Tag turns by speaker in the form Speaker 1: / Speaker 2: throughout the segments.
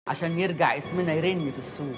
Speaker 1: عشان يرجع اسمنا يرن في السوق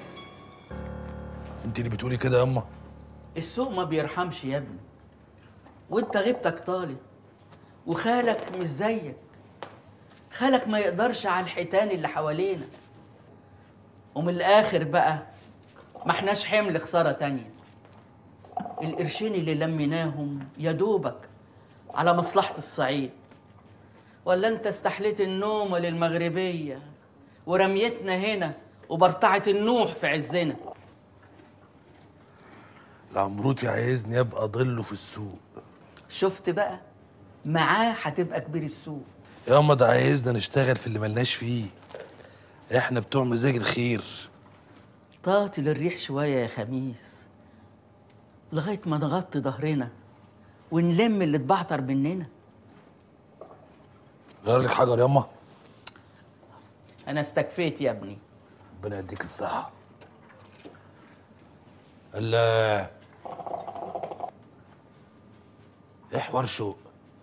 Speaker 2: انت اللي بتقولي كده ياما
Speaker 1: السوق ما بيرحمش يا ابني وانت غيبتك طالت وخالك مش زيك خالك ما يقدرش على الحيتان اللي حوالينا ومن الاخر بقى ما احناش حمل خساره تانية القرشين اللي لميناهم يا دوبك على مصلحه الصعيد ولا انت استحليت النوم للمغربيه ورميتنا هنا وبرطعه النوح في عزنا
Speaker 2: العمروتي عايزني ابقى ضله في السوق
Speaker 1: شفت بقى معاه هتبقى كبير السوق
Speaker 2: ياما ده عايزنا نشتغل في اللي ملناش فيه احنا بتوع مزاج الخير
Speaker 1: طاطي للريح شوية يا خميس لغاية ما نغطي ظهرنا ونلم اللي اتبعتر مننا
Speaker 2: غير لك حجر ياما
Speaker 1: أنا استكفيت يا ابني
Speaker 2: ربنا يديك الصحة الله ايه حوار شوق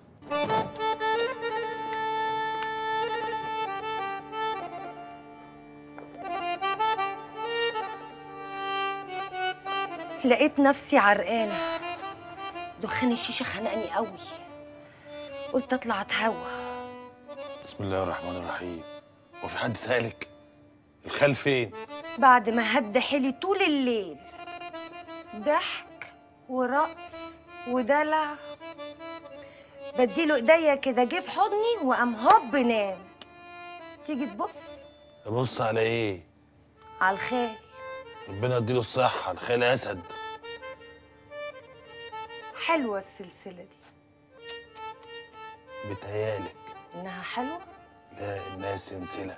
Speaker 3: لقيت نفسي عرقانة دخان الشيشة خنقني قوي قلت اطلع اتهوى
Speaker 2: بسم الله الرحمن الرحيم هو في حد سألك الخال فين
Speaker 3: بعد ما هد حيلي طول الليل ضحك ورقص ودلع بديله ايديا كده جه في حضني وقام هوب نام تيجي تبص
Speaker 2: ابص على ايه
Speaker 3: على الخال
Speaker 2: ربنا يديله الصحة الخال اسد
Speaker 3: حلوة السلسلة دي
Speaker 2: بتهيالك
Speaker 3: انها حلوة
Speaker 2: لا الناس سلسلة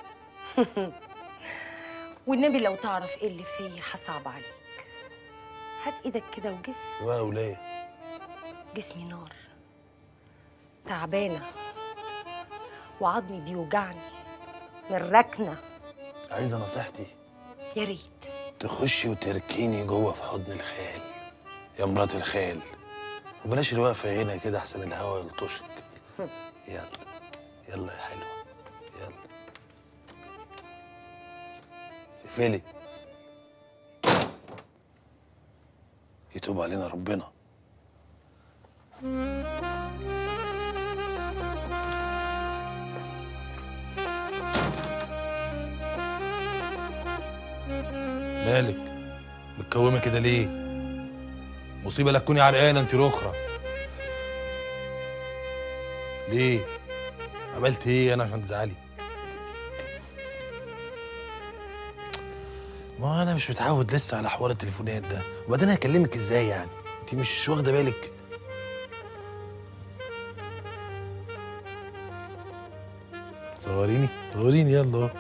Speaker 3: والنبي لو تعرف ايه اللي فيا هصعب عليك هات ايدك كده وجس
Speaker 2: واو ليه
Speaker 3: جسمي نار تعبانة وعظمي بيوجعني من الركنة
Speaker 2: عايزة نصيحتي
Speaker 3: يا ريت
Speaker 2: تخشي وتركيني جوه في حضن الخال يا مرات الخال وبلاش الوقفة هنا كده أحسن الهوا يلطشك يلا يلا يا حلوة يلا اقفلي يتوب علينا ربنا مالك متكومه كده ليه مصيبه لا تكوني عرقانه انت رخره ليه عملت ايه انا عشان تزعلي ما انا مش متعود لسه على حوار التليفونات ده وبعدين هكلمك ازاي يعني انت مش واخده بالك صوريني صوريني يلا اهو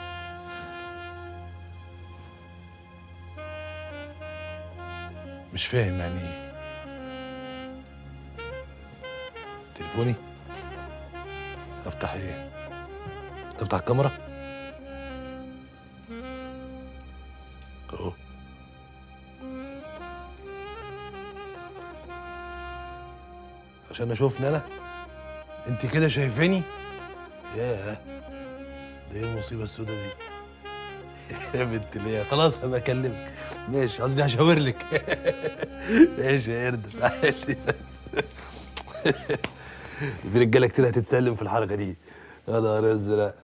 Speaker 2: مش فاهم يعني ايه تليفوني افتح ايه تفتح الكاميرا اهو عشان اشوفني انا انت كده شايفاني ياه ده ايه المصيبه السوداء دي يا بنت ليه خلاص هبقى اكلمك ماشي قصدي هشاور لك ماشي يا قرد تعالي في رجاله كتير هتتسلم في الحركه دي يا نهار ازرق